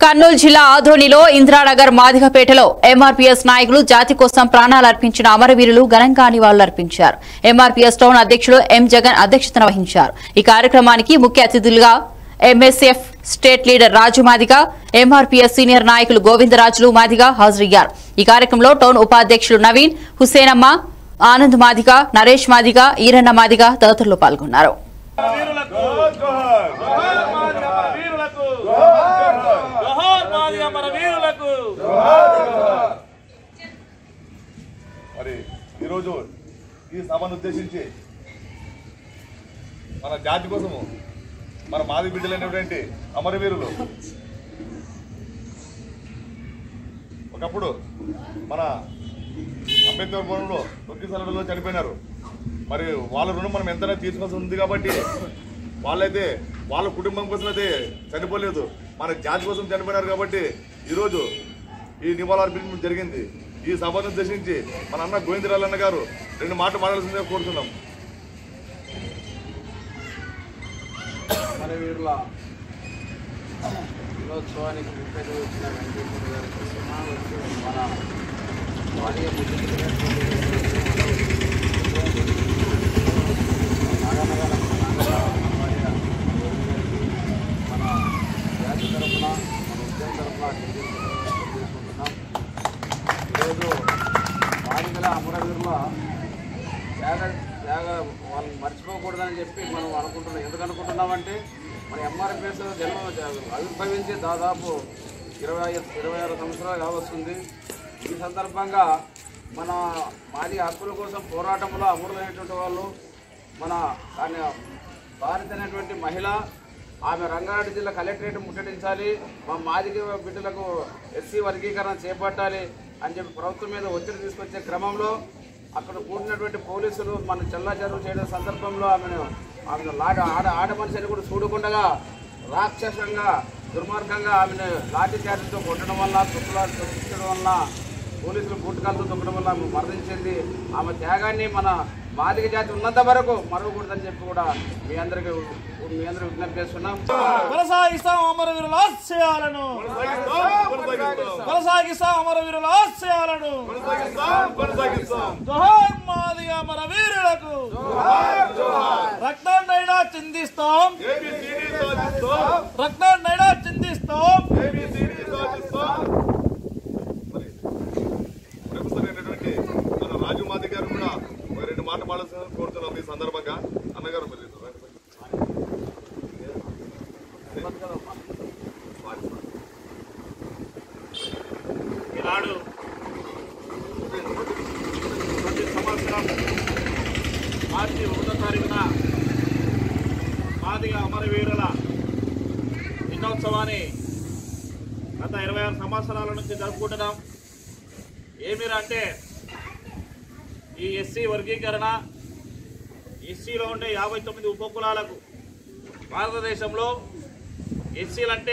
కర్నూలు జిల్లా ఆదోనిలో ఇందిరానగర్ మాదిగపేటలో ఎంఆర్పీఎస్ నాయకులు జాతి కోసం ప్రాణాలు అర్పించిన అమరవీరులు ఘనంగా నివాళులర్పించారు ఎంఆర్పీఎస్ టౌన్ అధ్యక్షులు ఎం జగన్ అధ్యక్షతన వహించారు ఈ కార్యక్రమానికి ముఖ్య అతిథులుగా MSF state leader Raju Madiga MRPS senior నాయకులు గోవిందరాజులు మాదిగ హాజరయ్యారు ఈ కార్యక్రమంలో టౌన్ ఉపాధ్యక్షులు నవీన్ హుసేనమ్మ ఆనంద్ మాదిగ నరేష్ మాదిగ ఈరన్న మాదిగ తదితరులు పాల్గొన్నారు వీరులకు వీరులకు జోహార్ మాదిగ మన వీరులకు మరి ఈరోజు ఈ సభను ఉద్దేశించి మన జాతి కోసము మన మాది బిడ్డలైనటువంటి అమరవీరులు ఒకప్పుడు మన అంబేద్కర్ భవనంలో తొక్కిసలలో చనిపోయినారు మరి వాళ్ళ రుణం మనం ఎంతైనా తీసుకోవాల్సి ఉంది కాబట్టి వాళ్ళైతే వాళ్ళ కుటుంబం కోసం అయితే చనిపోలేదు మన జాతి కోసం చనిపోయినారు కాబట్టి ఈరోజు ఈ నివాళులర్పించడం జరిగింది ఈ సభను ఉద్దేశించి మన అన్న గోవిందరాలన్న గారు రెండు మాటలు మాట్లాడాల్సిందిగా కోరుతున్నాం మన వీరుల దినోత్సవానికి ముఖ్యంగా వచ్చిన వెంకటేశ్వర గారికి సమావేశం మన బాల్య మన జాతి తరఫున మన ఉద్యమం తరఫున తెలియజేసుకుంటున్నాం ఈరోజు బాలికల అమరవీరుల త్యాగ త్యాగ వాళ్ళని మర్చిపోకూడదని చెప్పి మనం అనుకుంటున్నాం ఎందుకు అనుకుంటున్నామంటే మన ఎంఆర్పిఎస్ జన్మ ఆవిర్భవించి దాదాపు ఇరవై ఇరవై ఆరు సంవత్సరాలు కావస్తుంది ఈ సందర్భంగా మన మాది హక్కుల కోసం పోరాటంలో అమరులైనటువంటి వాళ్ళు మన దాని భారత్ అనేటువంటి మహిళ ఆమె రంగారెడ్డి జిల్లా కలెక్టరేట్ ముట్టడించాలి మా మాదిగ బిడ్డలకు ఎస్సీ వర్గీకరణ చేపట్టాలి అని చెప్పి ప్రభుత్వం మీద ఒత్తిడి తీసుకొచ్చే క్రమంలో అక్కడ కూడినటువంటి పోలీసులు మన చల్లా జరువు చేయడం సందర్భంలో ఆమెను ఆమెను లాట ఆడ ఆడ మనిషిని కూడా చూడకుండా రాక్షసంగా దుర్మార్గంగా ఆమెను లాఠీ చార్జీతో కొట్టడం వల్ల తుప్పులా తొక్కించడం వల్ల పోలీసులు గుట్టుకాలతో తొక్కడం వల్ల ఆమె మరణించింది ఆమె త్యాగాన్ని మన మాదిగ జాతి ఉన్నంత వరకు మరవకూడదని చెప్పి కూడా మీ అందరికీ మీ అందరికీ విజ్ఞప్తి చేస్తున్నాం కొనసాగిస్తాం అమరవీరుల ఆశయాలను కొనసాగిస్తాం అమరవీరుల ఆశయాలను జోహార్ మాదిగ మన వీరులకు రక్తాన్నైనా చిందిస్తాం రక్తాన్నైనా చిందిస్తాం మరి ప్రొఫెసర్ అయినటువంటి మన రాజు మాది గారు కూడా ఒక రెండు మాట మాట్లాడాల్సిందిగా కోరుతున్నాం ఈ సందర్భంగా అన్నగారు మరి రండి. ఈనాడు ప్రతి సంవత్సరం మార్చి ఒకటో తారీఖున మాదిగ అమరవీరుల దినోత్సవాన్ని గత ఇరవై ఆరు సంవత్సరాల నుంచి జరుపుకుంటున్నాం ఏమిరా అంటే ఈ ఎస్సీ వర్గీకరణ ఎస్సీలో ఉండే యాభై తొమ్మిది ఉపకులాలకు భారతదేశంలో ఎస్సీలంటే